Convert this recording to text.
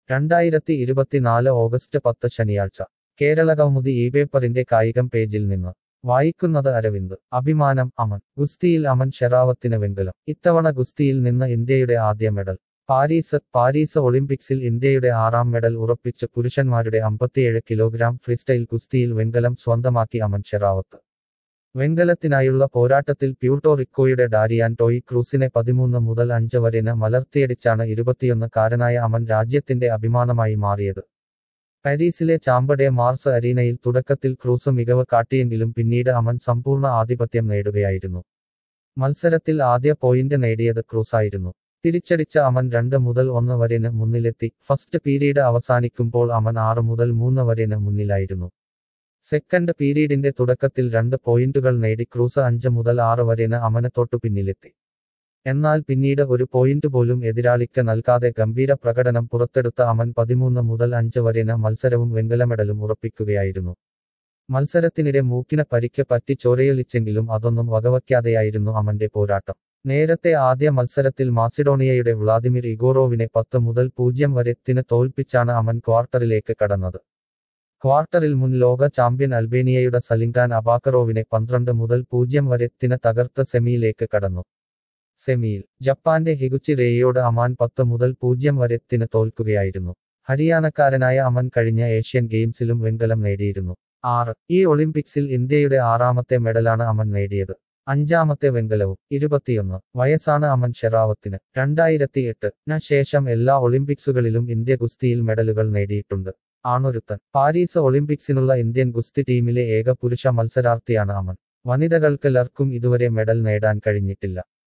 രണ്ടായിരത്തി ഇരുപത്തിനാല് ഓഗസ്റ്റ് പത്ത് ശനിയാഴ്ച കേരള കൗമുദി ഈ പേപ്പറിന്റെ കായികം പേജിൽ നിന്ന് വായിക്കുന്നത് അരവിന്ദ് അഭിമാനം അമൻ ഗുസ്തിയിൽ അമൻ ഷെറാവത്തിന് വെങ്കലം ഇത്തവണ ഗുസ്തിയിൽ നിന്ന് ഇന്ത്യയുടെ ആദ്യ മെഡൽ പാരീസ് പാരീസ് ഒളിമ്പിക്സിൽ ഇന്ത്യയുടെ ആറാം മെഡൽ ഉറപ്പിച്ച് പുരുഷന്മാരുടെ അമ്പത്തിയേഴ് കിലോഗ്രാം ഫ്രീസ്റ്റൈൽ ഗുസ്തിയിൽ വെങ്കലം സ്വന്തമാക്കി അമൻ ഷെറാവത്ത് വെങ്കലത്തിനായുള്ള പോരാട്ടത്തിൽ പ്യൂട്ടോ റിക്കോയുടെ ഡാരിയാൻ ടോയി ക്രൂസിനെ പതിമൂന്ന് മുതൽ അഞ്ച് വരെന് മലർത്തിയടിച്ചാണ് ഇരുപത്തിയൊന്ന് കാരനായ അമൻ രാജ്യത്തിന്റെ അഭിമാനമായി മാറിയത് പാരീസിലെ ചാമ്പഡെ മാർസ് അരീനയിൽ തുടക്കത്തിൽ ക്രൂസ് മികവ് കാട്ടിയെങ്കിലും പിന്നീട് അമൻ സമ്പൂർണ്ണ ആധിപത്യം നേടുകയായിരുന്നു മത്സരത്തിൽ ആദ്യ പോയിന്റ് നേടിയത് ക്രൂസായിരുന്നു തിരിച്ചടിച്ച അമൻ രണ്ട് മുതൽ ഒന്ന് വരെന് മുന്നിലെത്തി ഫസ്റ്റ് പീരീഡ് അവസാനിക്കുമ്പോൾ അമൻ ആറ് മുതൽ മൂന്ന് വരെന് മുന്നിലായിരുന്നു സെക്കൻഡ് പീരീഡിന്റെ തുടക്കത്തിൽ രണ്ട് പോയിന്റുകൾ നേടി ക്രൂസ് അഞ്ച് മുതൽ ആറ് വരെന് അമന് തൊട്ടു പിന്നിലെത്തി എന്നാൽ പിന്നീട് ഒരു പോയിന്റ് പോലും എതിരാളിക്ക് നൽകാതെ ഗംഭീര പ്രകടനം പുറത്തെടുത്ത അമൻ പതിമൂന്ന് മുതൽ അഞ്ച് വരെന് മത്സരവും വെങ്കല മെഡലും ഉറപ്പിക്കുകയായിരുന്നു മത്സരത്തിനിടെ മൂക്കിന് പരിക്ക് പറ്റി ചോരയൊലിച്ചെങ്കിലും അതൊന്നും വകവയ്ക്കാതെയായിരുന്നു അമന്റെ പോരാട്ടം നേരത്തെ ആദ്യ മത്സരത്തിൽ മാസിഡോണിയയുടെ വ്ളാദിമിർ ഇഗോറോവിനെ പത്ത് മുതൽ പൂജ്യം വരെത്തിന് തോൽപ്പിച്ചാണ് അമൻ ക്വാർട്ടറിലേക്ക് കടന്നത് ക്വാർട്ടറിൽ മുൻ ലോക ചാമ്പ്യൻ അൽബേനിയയുടെ സലിംഗാൻ അബാക്കറോവിനെ പന്ത്രണ്ട് മുതൽ പൂജ്യം വരെത്തിന് തകർത്ത് സെമിയിലേക്ക് കടന്നു സെമിയിൽ ജപ്പാന്റെ ഹിഗുച്ചി റേയോട് അമാൻ പത്ത് മുതൽ പൂജ്യം വരെത്തിന് തോൽക്കുകയായിരുന്നു ഹരിയാനക്കാരനായ അമൻ കഴിഞ്ഞ ഏഷ്യൻ ഗെയിംസിലും വെങ്കലം നേടിയിരുന്നു ആറ് ഈ ഒളിമ്പിക്സിൽ ഇന്ത്യയുടെ ആറാമത്തെ മെഡലാണ് അമൻ നേടിയത് അഞ്ചാമത്തെ വെങ്കലവും ഇരുപത്തിയൊന്ന് വയസ്സാണ് അമൻ ഷെറാവത്തിന് രണ്ടായിരത്തി എട്ട് ന ശേഷം എല്ലാ ഒളിമ്പിക്സുകളിലും ഇന്ത്യ ഗുസ്തിയിൽ മെഡലുകൾ നേടിയിട്ടുണ്ട് ആണൊരുത്തൻ പാരീസ് ഒളിമ്പിക്സിനുള്ള ഇന്ത്യൻ ഗുസ്തി ടീമിലെ ഏക പുരുഷ മത്സരാർത്ഥിയാണ് അമൻ വനിതകൾക്ക് ലർക്കും ഇതുവരെ മെഡൽ നേടാൻ കഴിഞ്ഞിട്ടില്ല